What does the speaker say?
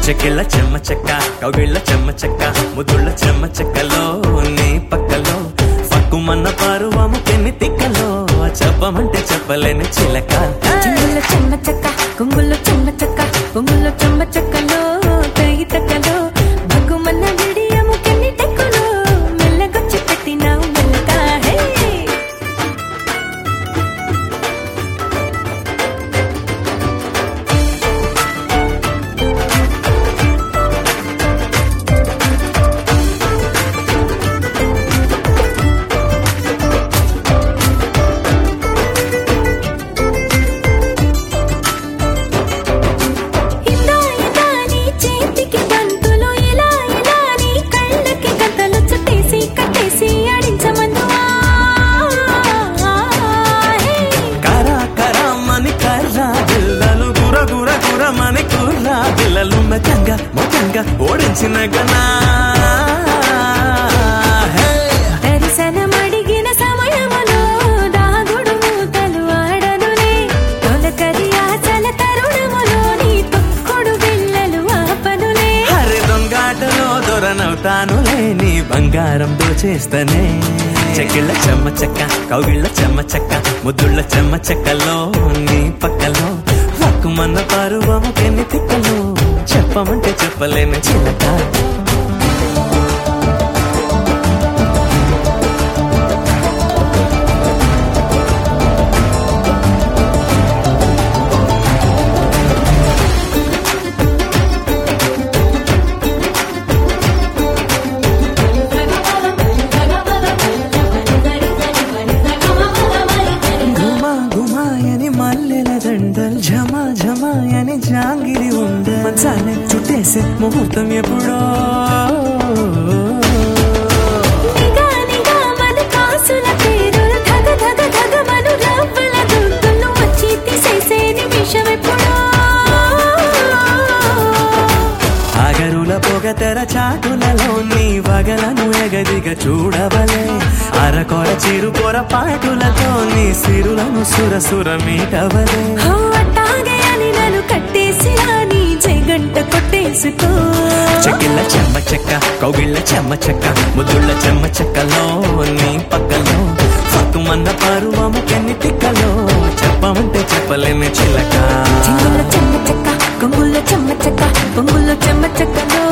చెక్కిళ్ళ చెమ్మ చెక్క కౌగిళ్ళ చెమ్మ చెక్క ముదుళ్ళ చెమ్మ చెక్కలో నీ పక్కలో పక్కుమన్న పరువము పెన్ని తిక్కలో చెప్పమంటే చెప్పలేని చిలక చెంగుల్లో చెమ్మ చెక్క కొంగుల్లో చెమ్మ చెక్క కొంగుల్లో చెమ్మ చెక్కలో తగి తక్కలో భగ్గుమన్న విడియము కెన్ని టెక్కులో మెల్లగొచ్చి పెట్టినావు మెల్లక హే ఇందా ఇందా నీ చేతికి బంతులు ఇలా ఇలా నీ కళ్ళకి గంతలు చుట్టేసి కట్టేసి ఆడించమందువా హే కరా కరామని కర్రా పిల్లలు గుర గుర గురమని కుర్రా పిల్లలు మెతంగా మొత్తంగా ఓడించిన గనా హే! దర్శనమడిగిన సమయములో దాగుడు మూతలు ఆడనులే తొలకరి ఆచల తరుణములో నీ తొక్కుడు బిళ్ళలు ఆపనులే హరి దొంగాటలో దొరనవుతానులే నీ బంగారం దోచేస్తనే చెక్కిళ్ళ చెమ్మ చెక్క కౌగిళ్ళ చెమ్మ చెక్క ముద్దుళ్ళ చెమ్మ చెక్కలో నీ పక్కలో హక్కుమన్న పరువము కెన్ని తిక్కలో చెప్పమంటే చెప్పలేని చిలక గుమా గుమాయని మల్లెల దండల్ ఝమా ఝమాయని జాంగిరి ఉండ మంచాలే చుట్టేసే ముహూర్తం ఎప్పుడో నిగా నిగా మన కాసుల పేరులు ధగ ధగ ధగ మను రవ్వల దుద్దులు వచ్చి తీసేసే నిమిషం ఎప్పుడో ఆగరుల పొగ తెర చాటులలో నీ వగలను ఎగదిగ చూడవలే అరకొర చిరు పొర పాటులతో నీ సిరులను సురసుర మీటవలే హో అట్టాగే అని నన్ను కట్టేసిరా నీ జగంట కొట్టేసుకో చెక్కిళ్ళ చెమ్మ చెక్క కౌగిళ్ళ చెమ్మ చెక్క ముద్దుళ్ళ చెమ్మ చెక్కలో నీ పక్కలో సత్తుమన్న పరువము కెన్ని తిక్కలో చెప్పమంటే చెప్పలేని చిలక చెంగుల్లో చెమ్మ చెక్క కొంగుల్లో చెమ్మ చెక్క పొంగుల్లో చెమ్మ చెక్కలో